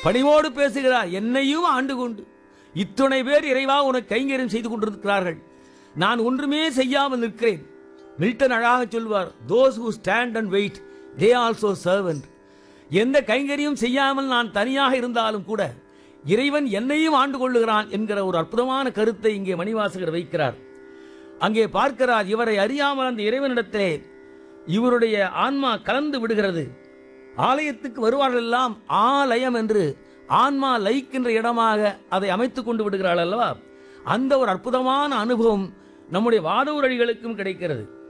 பணிவோடு பேசுகிறார் என்னையும் ஆண்டு கொண்டு இத்துணை பேர் இறைவா உனக்கு கைங்கரியம் செய்து கொண்டிருக்கிறார்கள் நான் ஒன்றுமே செய்யாமல் நிற்கிறேன் மில்டன் அழகாக சொல்வார் those who stand and wait they also servant எந்த கைங்கரியம் செய்யாமல் நான் தனியாக இருந்தாலும் கூட இறைவன் என்னையும் ஆண்டு கொள்ளுகிறான் என்கிற ஒரு அற்புதமான கருத்தை இங்கே மணிவாசகர் வைக்கிறார் அங்கே பார்க்கிறார் இவரை அறியாமல் அந்த இறைவனிடத்திலே இவருடைய ஆன்மா கலந்து விடுகிறது ஆலயத்துக்கு வருவார்கள் எல்லாம் ஆலயம் என்று ஆன்மா லயிக்கின்ற இடமாக அதை அமைத்துக் கொண்டு விடுகிறாள் அல்லவா அந்த ஒரு அற்புதமான அனுபவம் நம்முடைய வாதவரடிகளுக்கும் கிடைக்கிறது